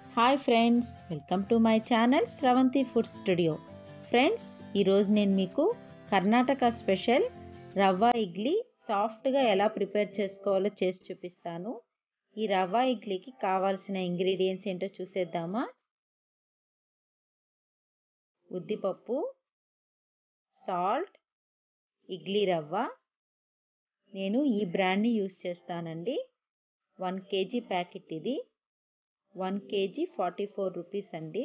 hi friends welcome to my channel Sravanthi food studio friends ఈరోజు నేను మీకు కర్ణాటక స్పెషల్ రవ్వ ఇడ్లీ సాఫ్ట్గా ఎలా ప్రిపేర్ చేసుకోవాలో చేసి చూపిస్తాను ఈ రవ్వ ఇడ్లీకి కావాల్సిన ఇంగ్రీడియంట్స్ ఏంటో చూసేద్దామా ఉద్దిపప్పు సాల్ట్ ఇడ్లీ రవ్వ నేను ఈ బ్రాండ్ని యూస్ చేస్తానండి వన్ కేజీ ప్యాకెట్ ఇది one KG forty four rupees అండి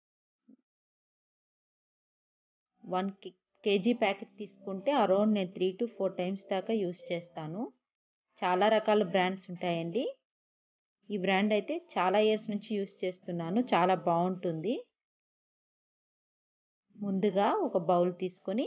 వన్ కేజీ ప్యాకెట్ తీసుకుంటే అరౌండ్ నేను త్రీ టు ఫోర్ టైమ్స్ దాకా యూస్ చేస్తాను చాలా రకాల బ్రాండ్స్ ఉంటాయండి ఈ బ్రాండ్ అయితే చాలా ఇయర్స్ నుంచి యూస్ చేస్తున్నాను చాలా బాగుంటుంది ముందుగా ఒక బౌల్ తీసుకొని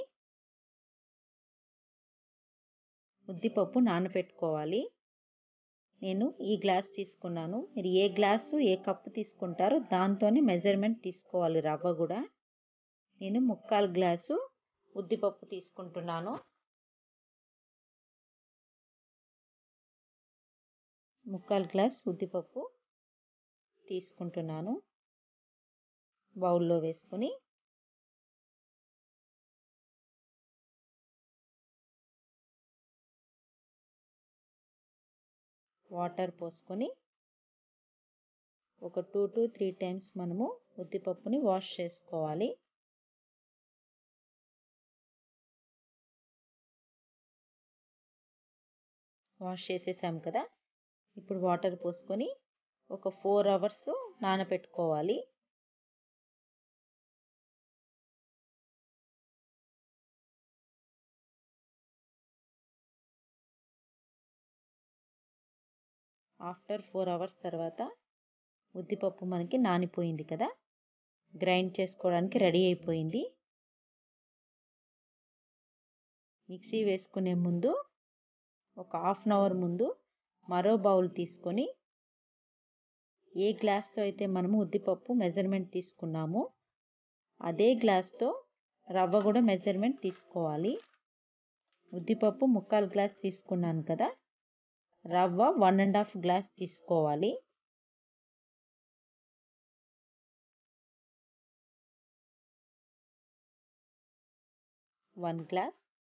ఉద్దిపప్పు నానబెట్టుకోవాలి నేను ఈ గ్లాస్ తీసుకున్నాను మీరు ఏ గ్లాసు ఏ కప్పు తీసుకుంటారో దాంతోనే మెజర్మెంట్ తీసుకోవాలి రవ్వ కూడా నేను ముక్కాలు గ్లాసు ఉద్దిపప్పు తీసుకుంటున్నాను ముక్కాలు గ్లాస్ ఉద్దిపప్పు తీసుకుంటున్నాను బౌల్లో వేసుకొని వాటర్ పోసుకొని ఒక టూ టు త్రీ టైమ్స్ మనము ఉద్దిపప్పుని వాష్ చేసుకోవాలి వాష్ చేసేసాం కదా ఇప్పుడు వాటర్ పోసుకొని ఒక ఫోర్ అవర్స్ నానబెట్టుకోవాలి ఆఫ్టర్ ఫోర్ అవర్స్ తర్వాత ఉద్దిపప్పు మనకి నానిపోయింది కదా గ్రైండ్ చేసుకోవడానికి రెడీ అయిపోయింది మిక్సీ వేసుకునే ముందు ఒక హాఫ్ అన్ అవర్ ముందు మరో బౌల్ తీసుకొని ఏ గ్లాస్తో అయితే మనము ఉద్దిపప్పు మెజర్మెంట్ తీసుకున్నామో అదే గ్లాస్తో రవ్వ కూడా మెజర్మెంట్ తీసుకోవాలి ఉద్దిపప్పు ముక్కాలు గ్లాస్ తీసుకున్నాను కదా రవ్వ వన్ అండ్ హాఫ్ గ్లాస్ తీసుకోవాలి వన్ గ్లాస్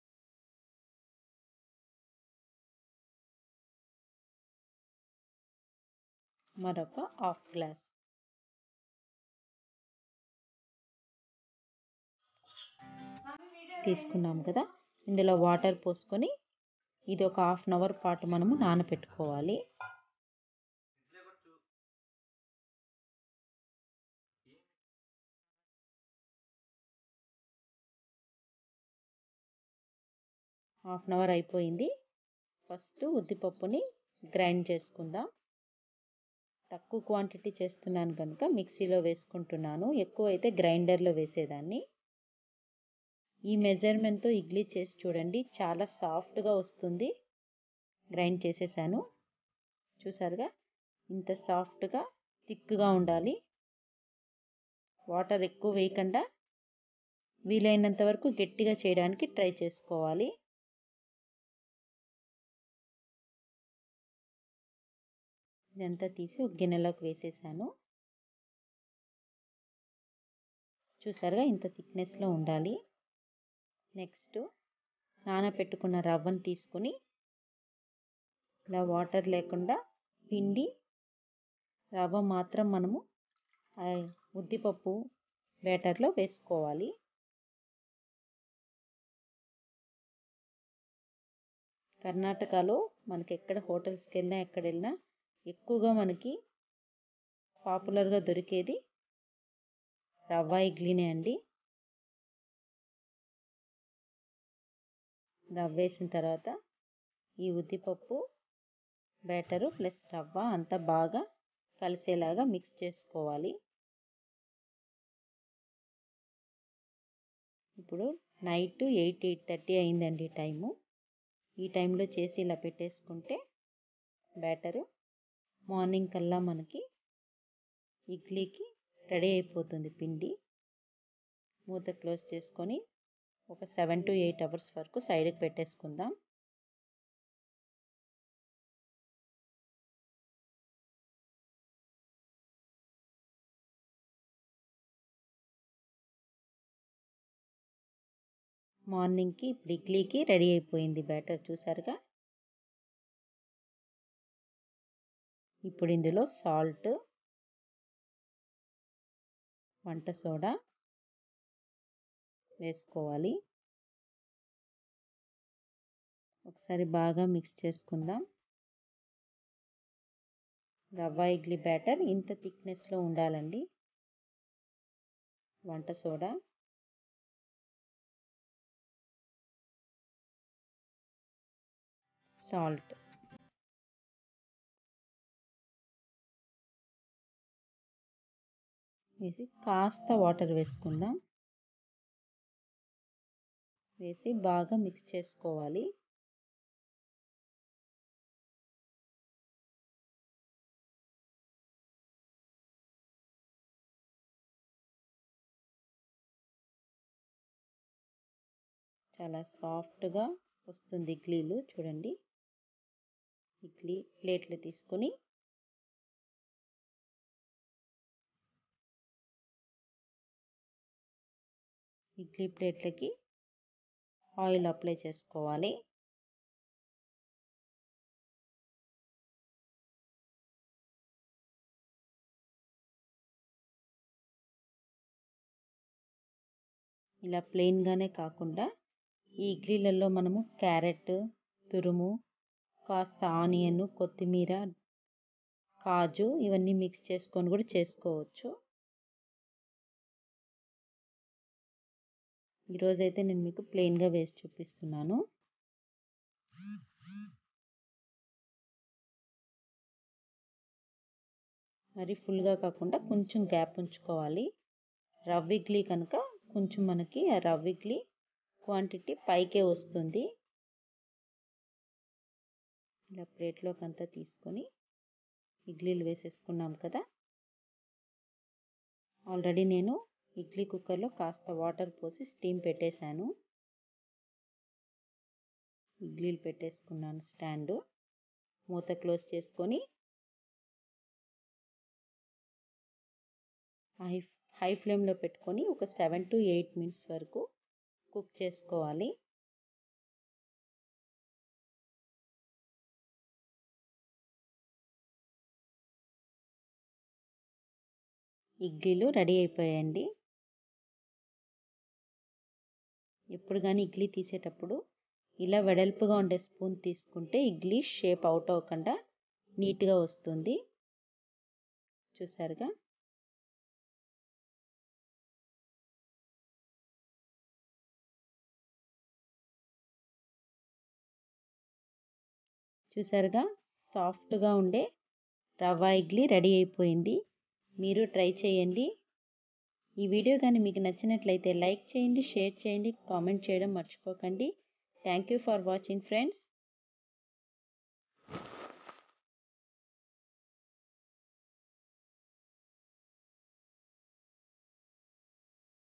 మరొక హాఫ్ గ్లాస్ తీసుకున్నాం కదా ఇందులో వాటర్ పోసుకొని ఇది ఒక హాఫ్ అన్ అవర్ పాటు మనము నానబెట్టుకోవాలి హాఫ్ అన్ అవర్ అయిపోయింది ఫస్ట్ ఉద్దిపప్పుని గ్రైండ్ చేసుకుందాం తక్కువ క్వాంటిటీ చేస్తున్నాను కనుక మిక్సీలో వేసుకుంటున్నాను ఎక్కువ అయితే గ్రైండర్లో వేసేదాన్ని ఈ మెజర్మెంట్తో ఇడ్లీ చేసి చూడండి చాలా సాఫ్ట్గా వస్తుంది గ్రైండ్ చేసేసాను చూసారుగా ఇంత సాఫ్ట్గా థిక్గా ఉండాలి వాటర్ ఎక్కువ వేయకుండా వీలైనంత వరకు గట్టిగా చేయడానికి ట్రై చేసుకోవాలి ఇదంతా తీసి ఒక గిన్నెలోకి వేసేసాను చూసారుగా ఇంత థిక్నెస్లో ఉండాలి నెక్స్ట్ నానబెట్టుకున్న రవ్వను తీసుకుని ఇలా వాటర్ లేకుండా పిండి రవ్వ మాత్రం మనము ఉద్దిపప్పు బ్యాటర్లో వేసుకోవాలి కర్ణాటకలో మనకి ఎక్కడ హోటల్స్కి వెళ్ళినా ఎక్కడ వెళ్ళినా ఎక్కువగా మనకి పాపులర్గా దొరికేది రవ్వ ఇడ్లీనే అండి రవ్వ వేసిన తర్వాత ఈ ఉద్దిపప్పు బ్యాటరు ప్లస్ రవ్వ అంతా బాగా కలిసేలాగా మిక్స్ చేసుకోవాలి ఇప్పుడు నైట్ ఎయిట్ ఎయిట్ థర్టీ అయిందండి టైము ఈ టైంలో చేసి ఇలా పెట్టేసుకుంటే బ్యాటరు మార్నింగ్ కల్లా మనకి ఇడ్లీకి రెడీ అయిపోతుంది పిండి మూత క్లోజ్ చేసుకొని ఒక సెవెన్ టు ఎయిట్ అవర్స్ వరకు సైడ్కి పెట్టేసుకుందాం మార్నింగ్కి ఇప్పుడు ఇడ్లీకి రెడీ అయిపోయింది బ్యాటర్ చూసారుగా ఇప్పుడు ఇందులో సాల్ట్ వంట సోడా వేసుకోవాలి ఒకసారి బాగా మిక్స్ చేసుకుందాం రవ్వ ఇడ్లీ బ్యాటర్ ఇంత థిక్నెస్లో ఉండాలండి వంట సోడా సాల్ట్ వేసి కాస్త వాటర్ వేసుకుందాం వేసి బాగా మిక్స్ చేసుకోవాలి చాలా సాఫ్ట్గా వస్తుంది ఇడ్లీలు చూడండి ఇడ్లీ ప్లేట్లు తీసుకొని ఇడ్లీ ప్లేట్లకి ఆయిల్ అప్లై చేసుకోవాలి ఇలా ప్లెయిన్గానే కాకుండా ఈ ఇడ్లీలలో మనము క్యారెట్ తురుము కాస్త ఆనియన్ కొత్తిమీర కాజు ఇవన్నీ మిక్స్ చేసుకొని కూడా చేసుకోవచ్చు ఈరోజైతే నేను మీకు ప్లెయిన్గా వేసి చూపిస్తున్నాను మరి ఫుల్గా కాకుండా కొంచెం గ్యాప్ ఉంచుకోవాలి రవ్వ ఇడ్లీ కనుక కొంచెం మనకి ఆ రవ్వ ఇడ్లీ క్వాంటిటీ పైకే వస్తుంది ఇలా ప్లేట్లోకి అంతా తీసుకొని ఇడ్లీలు వేసేసుకున్నాం కదా ఆల్రెడీ నేను ఇడ్లీ కుక్కర్లో కాస్త వాటర్ పోసి స్టీమ్ పెట్టేశాను ఇడ్లీలు పెట్టేసుకున్నాను స్టాండు మూత క్లోజ్ చేసుకొని హై హై ఫ్లేమ్లో పెట్టుకొని ఒక సెవెన్ టు ఎయిట్ మినిట్స్ వరకు కుక్ చేసుకోవాలి ఇడ్లీలు రెడీ అయిపోయాయండి ఎప్పుడు కానీ ఇడ్లీ తీసేటప్పుడు ఇలా వెడల్పుగా ఉండే స్పూన్ తీసుకుంటే ఇడ్లీ షేప్ అవుట్ అవ్వకుండా నీట్గా వస్తుంది చూసారుగా చూసారుగా సాఫ్ట్గా ఉండే రవ్వ ఇడ్లీ రెడీ అయిపోయింది మీరు ట్రై చేయండి ఈ వీడియో కానీ మీకు నచ్చినట్లయితే లైక్ చేయండి షేర్ చేయండి కామెంట్ చేయడం మర్చిపోకండి thank you for watching friends